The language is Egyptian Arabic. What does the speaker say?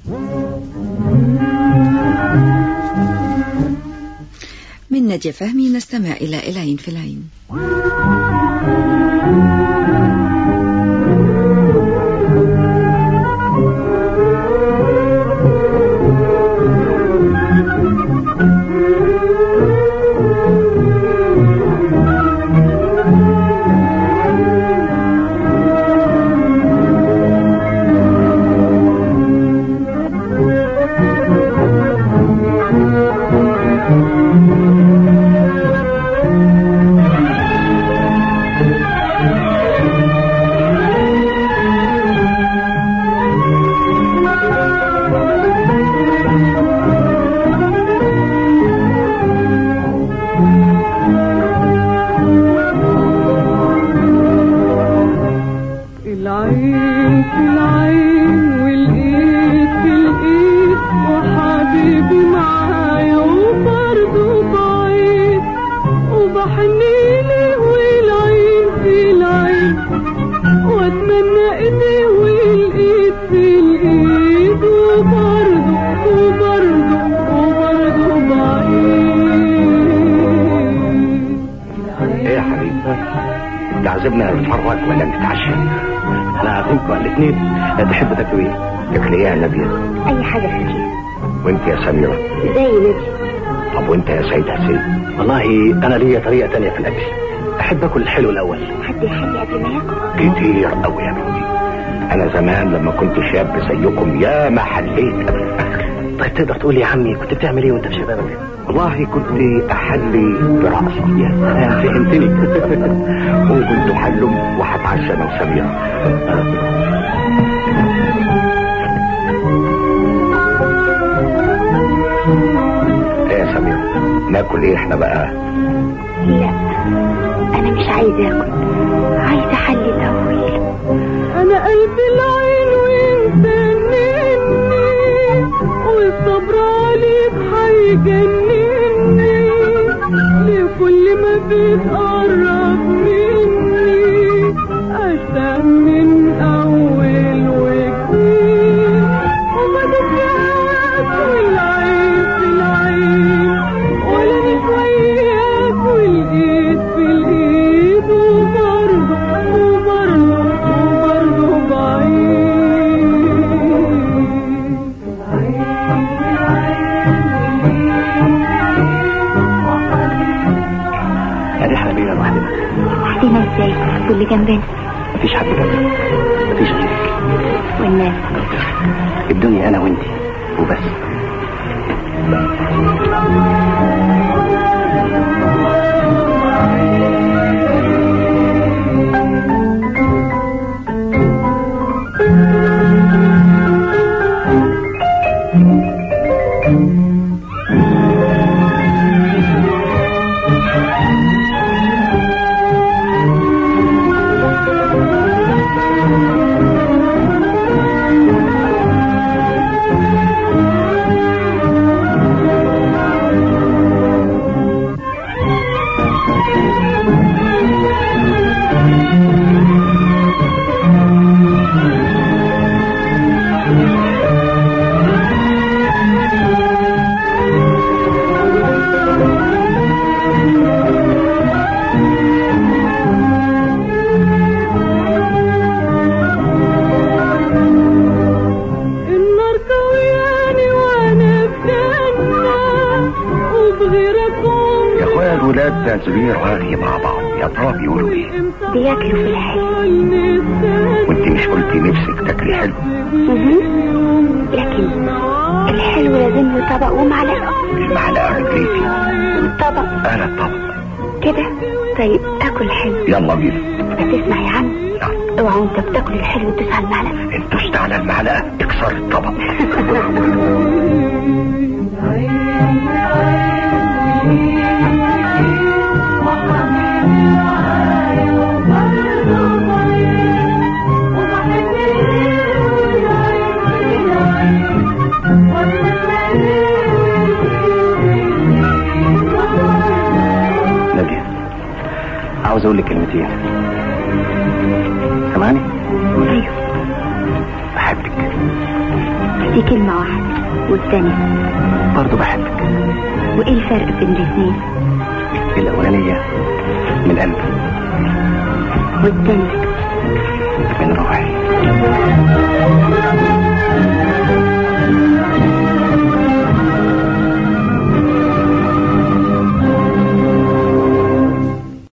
من نادية فهمي نستمع إلى العين في العين العين في العين والايد في الايد وحبيبي معايا وبرضه بعيد وبحنيلي والعين في العين واتمنى ايدي والايد في الايد وبرضه وبرضه وبرضه بعيد ايه يا حبيبي انت عازمنا نتفرج ولا نتعشى انا عازمكم على الاثنين تحب تاكلوا ايه تاكل ايه يا نبيل اي حاجة خفيفة وانت يا سميرة زي نبي طب وانت يا سيد حسين والله انا ليا طريقة تانية في الاكل احب اكل الحلو الاول حد يحب قبل ما ياكل كتير قوي يا بنتي انا زمان لما كنت شاب زيكم يا ما حليت قبل الاكل طيب تقدر تقول يا عمي كنت بتعمل ايه وانت في شبابك والله كنت احلي برأسي يا سلام فهمتني وكنت حلم وهتعشى من سميرة ايه يا سميرة ناكل ايه احنا بقى لا انا مش عايزة اكل عايزة احلي الاول انا قلبي العين وانت مني والصبر عليك هيجنني لكل ما بتقرب مني اشتاق من اول وجديد وما تتجاهك والعين في العين ولا نشوياك والايد في الايد وبرضه وبرضه وبرضه بعيد ادي احنا بينا لوحدنا وحدنا ازاي واللي جنبنا مفيش حد جنبك مفيش غيرك والناس الدنيا انا وانت وبس النار قوياني وانا في جنة وبغيرك يا اخويا الولاد ده زبير وهاجي مع بعض يا ترى بيقولوا ايه بياكلوا في الحلو وانت مش قلتي نفسك تاكلي حلو مهم. لكن الحلو لازم له طبق ومعلقة المعلقه رجليتي طبق انا الطبق كده طيب اكل حلو يلا بينا بس اسمع يا عم نعم اوعى وانت بتاكل الحلو تدوس على المعلقة انت دوست على المعلقه تكسر الطبق نادية عاوز اقول لك كلمتين سامعني ايوه بحبك دي كلمة واحدة والثانية برضه بحبك وايه الفرق بين الاثنين الأولانية من قلبي والثانية